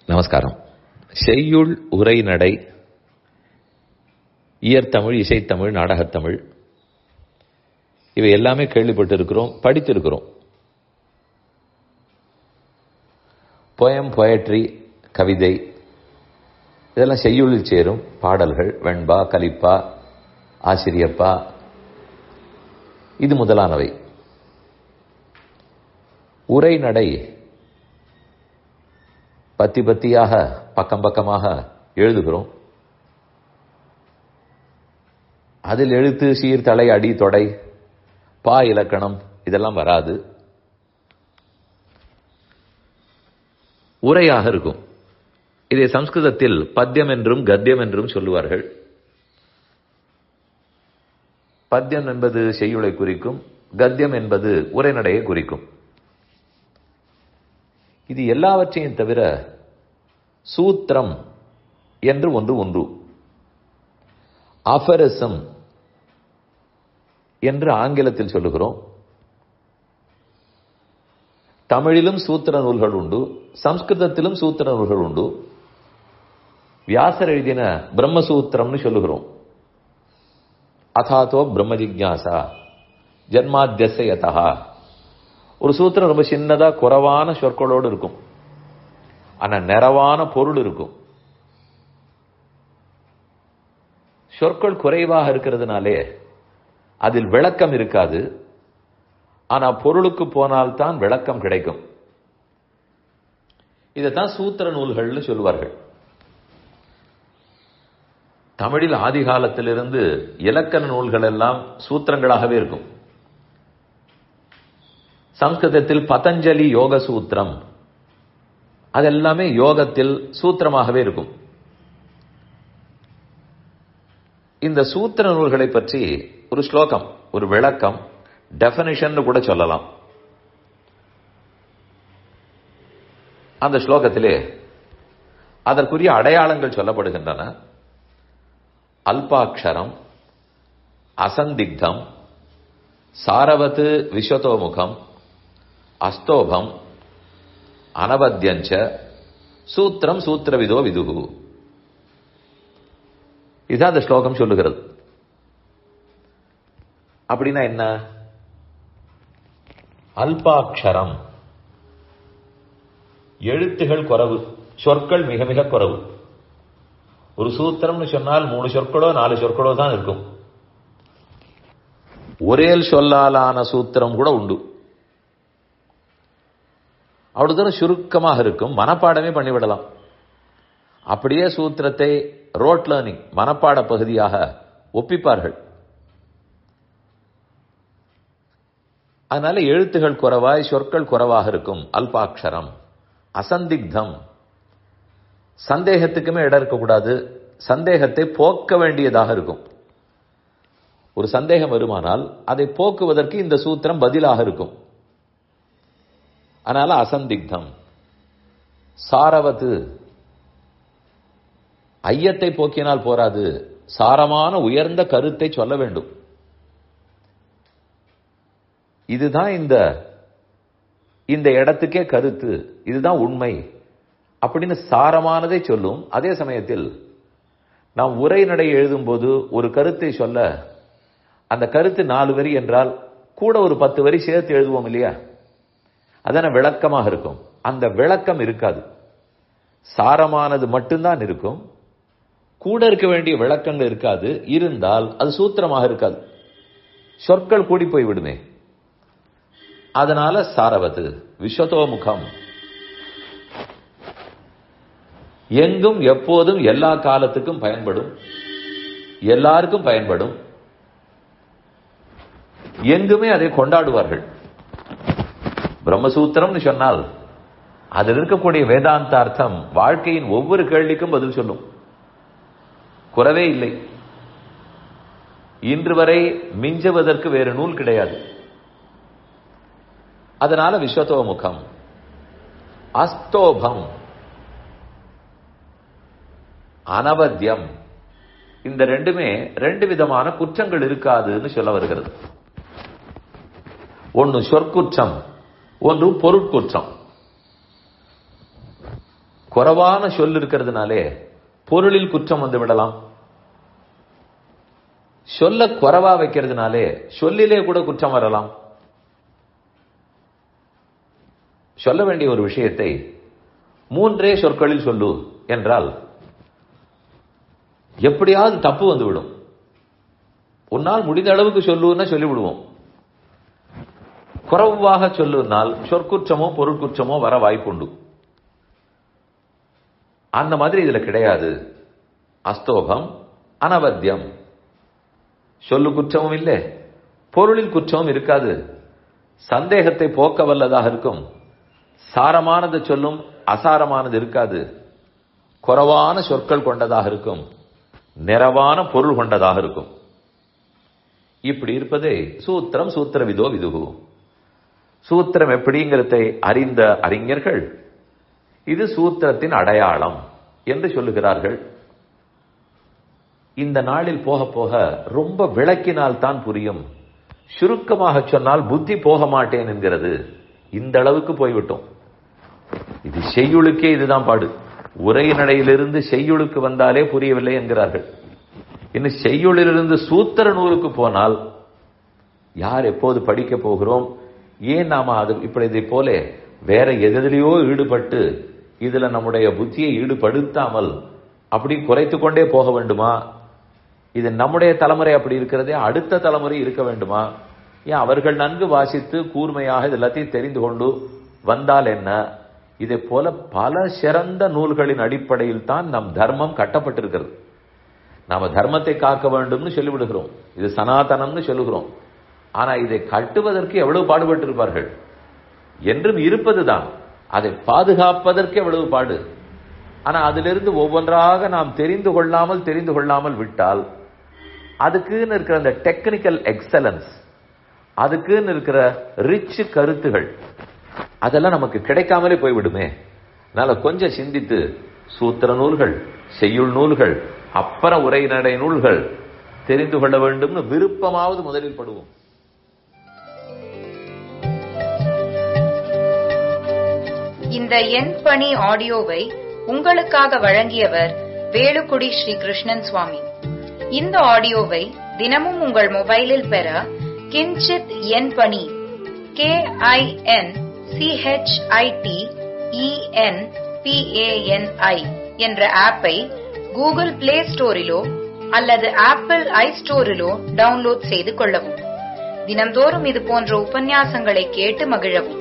நமஸ்காரம் செய்யுள் உரைநடை இயற்தமிழ் இசைத்தமிழ் நாடகத்தமிழ் இவை எல்லாமே கேள்விப்பட்டிருக்கிறோம் படித்திருக்கிறோம் போயம் பொயட்ரி கவிதை இதெல்லாம் செய்யுளில் சேரும் பாடல்கள் வெண்பா கலிப்பா ஆசிரியப்பா இது முதலானவை உரைநடை பத்தி பத்தியாக பக்கம் பக்கமாக எழுதுகிறோம் அதில் எழுத்து சீர் தலை அடி தொடை பா இலக்கணம் இதெல்லாம் வராது உரையாக இருக்கும் இதை சம்ஸ்கிருதத்தில் பத்தியம் என்றும் கத்தியம் என்றும் சொல்லுவார்கள் பத்தியம் என்பது செய்யுளை குறிக்கும் கத்தியம் என்பது உரைநடையை குறிக்கும் இது எல்லாவற்றையும் தவிர சூத்திரம் என்று ஒன்று ஒன்று அஃபரிசம் என்று ஆங்கிலத்தில் சொல்லுகிறோம் தமிழிலும் சூத்திர நூல்கள் உண்டு சம்ஸ்கிருதத்திலும் சூத்திர நூல்கள் உண்டு வியாசர் எழுதின பிரம்மசூத்திரம்னு சொல்லுகிறோம் அதாத்தோ பிரம்ம ஜிக்யாசா ஜன்மாத்தியசயதா ஒரு சூத்திரம் ரொம்ப சின்னதா குறைவான சொற்களோடு இருக்கும் ஆனா நிறைவான பொருள் இருக்கும் சொற்கள் குறைவாக இருக்கிறதுனாலே அதில் விளக்கம் இருக்காது ஆனா பொருளுக்கு போனால்தான் விளக்கம் கிடைக்கும் இதைத்தான் சூத்திர நூல்கள்னு சொல்லுவார்கள் தமிழில் ஆதி காலத்திலிருந்து இலக்கண நூல்கள் எல்லாம் சூத்திரங்களாகவே இருக்கும் சம்ஸ்கிருதத்தில் பதஞ்சலி யோக சூத்திரம் அதெல்லாமே யோகத்தில் சூத்திரமாகவே இருக்கும் இந்த சூத்திர நூல்களை பற்றி ஒரு ஸ்லோகம் ஒரு விளக்கம் டெபனிஷன் கூட சொல்லலாம் அந்த ஸ்லோகத்திலே அதற்குரிய அடையாளங்கள் சொல்லப்படுகின்றன அல்பாட்சரம் அசந்திக்தம் சாரவத்து விஸ்வதோமுகம் அஸ்தோபம் அனவத்தியஞ்ச சூத்திரம் சூத்திரவிதோ விதுகு இதுதான் அந்த ஸ்லோகம் சொல்லுகிறது அப்படின்னா என்ன அல்பாட்சரம் எழுத்துகள் குறவு சொற்கள் மிக மிக குறவு ஒரு சூத்திரம்னு சொன்னால் மூணு சொற்களோ நாலு சொற்களோ தான் இருக்கும் ஒரே சொல்லாலான சூத்திரம் கூட உண்டு அவ்வளவு தூரம் சுருக்கமாக இருக்கும் மனப்பாடமே பண்ணிவிடலாம் அப்படியே சூத்திரத்தை ரோட் லேர்னிங் மனப்பாட பகுதியாக ஒப்பிப்பார்கள் அதனால எழுத்துகள் குறைவாய் சொற்கள் குறைவாக இருக்கும் அல்பாட்சரம் அசந்திக்தம் சந்தேகத்துக்குமே இடம் இருக்கக்கூடாது சந்தேகத்தை போக்க வேண்டியதாக இருக்கும் ஒரு சந்தேகம் வருமானால் அதை போக்குவதற்கு இந்த சூத்திரம் பதிலாக இருக்கும் அதனால அசந்திக்தம் சாரவத்து ஐயத்தை போக்கினால் போராது சாரமான உயர்ந்த கருத்தை சொல்ல வேண்டும் இதுதான் இந்த இந்த இடத்துக்கே கருத்து இதுதான் உண்மை அப்படின்னு சாரமானதை சொல்லும் அதே சமயத்தில் நாம் உரைநடை எழுதும் போது ஒரு கருத்தை சொல்ல அந்த கருத்து நாலு வரி என்றால் கூட ஒரு பத்து வரி சேர்த்து எழுதுவோம் இல்லையா அதான விளக்கமாக இருக்கும் அந்த விளக்கம் இருக்காது சாரமானது மட்டும்தான் இருக்கும் கூட இருக்க வேண்டிய விளக்கங்கள் இருக்காது இருந்தால் அது சூத்திரமாக இருக்காது சொற்கள் கூடி போய் விடுமே அதனால சாரவது விஸ்வதோமுகம் எங்கும் எப்போதும் எல்லா காலத்துக்கும் பயன்படும் எல்லாருக்கும் பயன்படும் எங்குமே அதை கொண்டாடுவார்கள் பிரம்மசூத்திரம்னு சொன்னால் அதில் இருக்கக்கூடிய வேதாந்த அர்த்தம் வாழ்க்கையின் ஒவ்வொரு கேள்விக்கும் பதில் சொல்லும் குறவே இல்லை இன்று வரை மிஞ்சுவதற்கு வேறு நூல் கிடையாது அதனால விஸ்வத்தோமுகம் அஸ்தோபம் அனவத்தியம் இந்த ரெண்டுமே ரெண்டு விதமான குற்றங்கள் இருக்காதுன்னு சொல்ல வருகிறது ஒன்று சொற்குற்றம் ஒன்று பொருட்குற்றம் குறைவான சொல் இருக்கிறதுனாலே பொருளில் குற்றம் வந்து விடலாம் சொல்ல குறைவா வைக்கிறதுனாலே சொல்லிலே கூட குற்றம் வரலாம் சொல்ல வேண்டிய ஒரு விஷயத்தை மூன்றே சொற்களில் சொல்லு என்றால் எப்படியாவது தப்பு வந்துவிடும் உன்னால் முடிந்த அளவுக்கு சொல்லுன்னா சொல்லிவிடுவோம் குறவாக சொல்லுனால் சொற்குற்றமோ பொருட்குற்றமோ வர வாய்ப்புண்டு அந்த மாதிரி இதுல கிடையாது அஸ்தோகம் அனவத்தியம் சொல்லு குற்றமும் இல்லை பொருளில் குற்றமும் இருக்காது சந்தேகத்தை போக்க வல்லதாக இருக்கும் சாரமானது சொல்லும் அசாரமானது இருக்காது குறவான சொற்கள் கொண்டதாக இருக்கும் நிறவான பொருள் கொண்டதாக இருக்கும் இப்படி இருப்பதே சூத்திரம் சூத்திர விதோ விதுகு சூத்திரம் எப்படிங்கிறதை அறிந்த அறிஞர்கள் இது சூத்திரத்தின் அடையாளம் என்று சொல்லுகிறார்கள் இந்த நாளில் போக போக ரொம்ப விளக்கினால் தான் புரியும் சுருக்கமாக சொன்னால் புத்தி போக மாட்டேன் என்கிறது இந்த அளவுக்கு போய்விட்டோம் இது செய்யுளுக்கே இதுதான் பாடு உரைநடையிலிருந்து செய்யுளுக்கு வந்தாலே புரியவில்லை என்கிறார்கள் இன்னும் செய்யுளிலிருந்து சூத்திர நூலுக்கு போனால் யார் எப்போது படிக்க போகிறோம் ஏன் நாம அது இப்படி இதை போல வேற எதிலையோ ஈடுபட்டு இதுல நம்முடைய புத்தியை ஈடுபடுத்தாமல் அப்படி குறைத்து கொண்டே போக வேண்டுமா இது நம்முடைய தலைமுறை அப்படி இருக்கிறதே அடுத்த தலைமுறை இருக்க வேண்டுமா ஏன் அவர்கள் நன்கு வாசித்து கூர்மையாக இது எல்லாத்தையும் தெரிந்து கொண்டு வந்தால் என்ன இதை போல பல சிறந்த நூல்களின் அடிப்படையில் தான் நம் தர்மம் கட்டப்பட்டிருக்கிறது நாம தர்மத்தை காக்க வேண்டும்னு சொல்லிவிடுகிறோம் இது சனாதனம்னு சொல்லுகிறோம் ஆனா இதை கட்டுவதற்கு எவ்வளவு பாடுபட்டு இருப்பார்கள் என்றும் இருப்பதுதான் அதை பாதுகாப்பதற்கு எவ்வளவு பாடு ஆனா அதிலிருந்து ஒவ்வொன்றாக நாம் தெரிந்து கொள்ளாமல் தெரிந்து கொள்ளாமல் விட்டால் அதுக்குன்னு இருக்கிற அந்த டெக்னிக்கல் எக்ஸலன்ஸ் அதுக்குன்னு இருக்கிற ரிச் கருத்துகள் அதெல்லாம் நமக்கு கிடைக்காமலே போய்விடுமே அதனால கொஞ்சம் சிந்தித்து சூத்திர நூல்கள் செய்யுள் நூல்கள் அப்புற உரைநடை நூல்கள் தெரிந்து கொள்ள வேண்டும்னு விருப்பமாவது முதலில் படுவோம் இந்த எண் பணி ஆடியோவை உங்களுக்காக வழங்கியவர் வேலுக்குடி ஸ்ரீ கிருஷ்ணன் சுவாமி இந்த ஆடியோவை தினமும் உங்கள் மொபைலில் பெற கிஞ்சித் எண் பணி கே ஐ என் சிஹெச்ஐடி இஎன் பிஏஎன்ஐ என்ற ஆப்பை கூகுள் பிளே ஸ்டோரிலோ அல்லது ஆப்பிள் ஐ ஸ்டோரிலோ டவுன்லோட் செய்து கொள்ளவும் தினந்தோறும் இது போன்ற உபன்யாசங்களை கேட்டு மகிழவும்